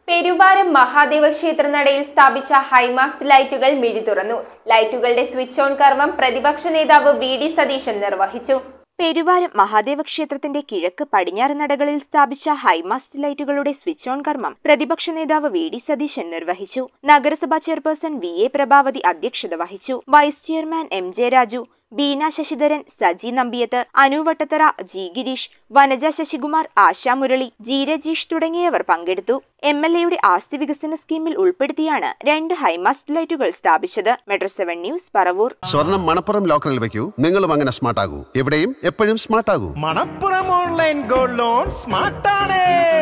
പെരുവാരം മഹാദേവ ക്ഷേത്ര നടയിൽ സ്ഥാപിച്ച ഹൈമാസ്റ്റ് ലൈറ്റുകൾ മിഴി തുറന്നു ലൈറ്റുകളുടെ സ്വിച്ച് ഓൺ കർമ്മം പ്രതിപക്ഷ നേതാവ് വി ഡി സതീശൻ നിർവഹിച്ചു പെരുവാരം മഹാദേവ ക്ഷേത്രത്തിന്റെ കിഴക്ക് പടിഞ്ഞാറ് നടകളിൽ സ്ഥാപിച്ച ഹൈമാസ്റ്റ് ലൈറ്റുകളുടെ സ്വിച്ച് ഓൺ കർമ്മം പ്രതിപക്ഷ നേതാവ് വി ഡി സതീശൻ നിർവഹിച്ചു നഗരസഭാ ചെയർപേഴ്സൺ വി എ പ്രഭാവതി അധ്യക്ഷത വഹിച്ചു vice chairman M J Raju Beena Sasidharan Saji Nambiath Anu Vattathara G Gireesh Vanaja Sasikumar Asha Murali G Rajeesh തുടങ്ങിയവർ പങ്കെടുത്തു എം എൽ എയുടെ ആസ്തി വികസന സ്കീമിൽ ഉൾപ്പെടുത്തിയാണ് രണ്ട് ഹൈമാസ്റ്റ് ലൈറ്റുകൾ സ്ഥാപിച്ചത് മെട്രോ സെവൻ ന്യൂസ് പറവൂർ സ്വർണം മണപ്പുറം ലോക്കറിൽ വെക്കൂ നിങ്ങളും അങ്ങനെ സ്മാർട്ട് ആകൂ എവിടെയും എപ്പോഴും സ്മാർട്ട് ആകൂ മണപ്പുറം ഓൺലൈൻ ഗോൾഡ് ലോൺ സ്മാർട്ടാണ്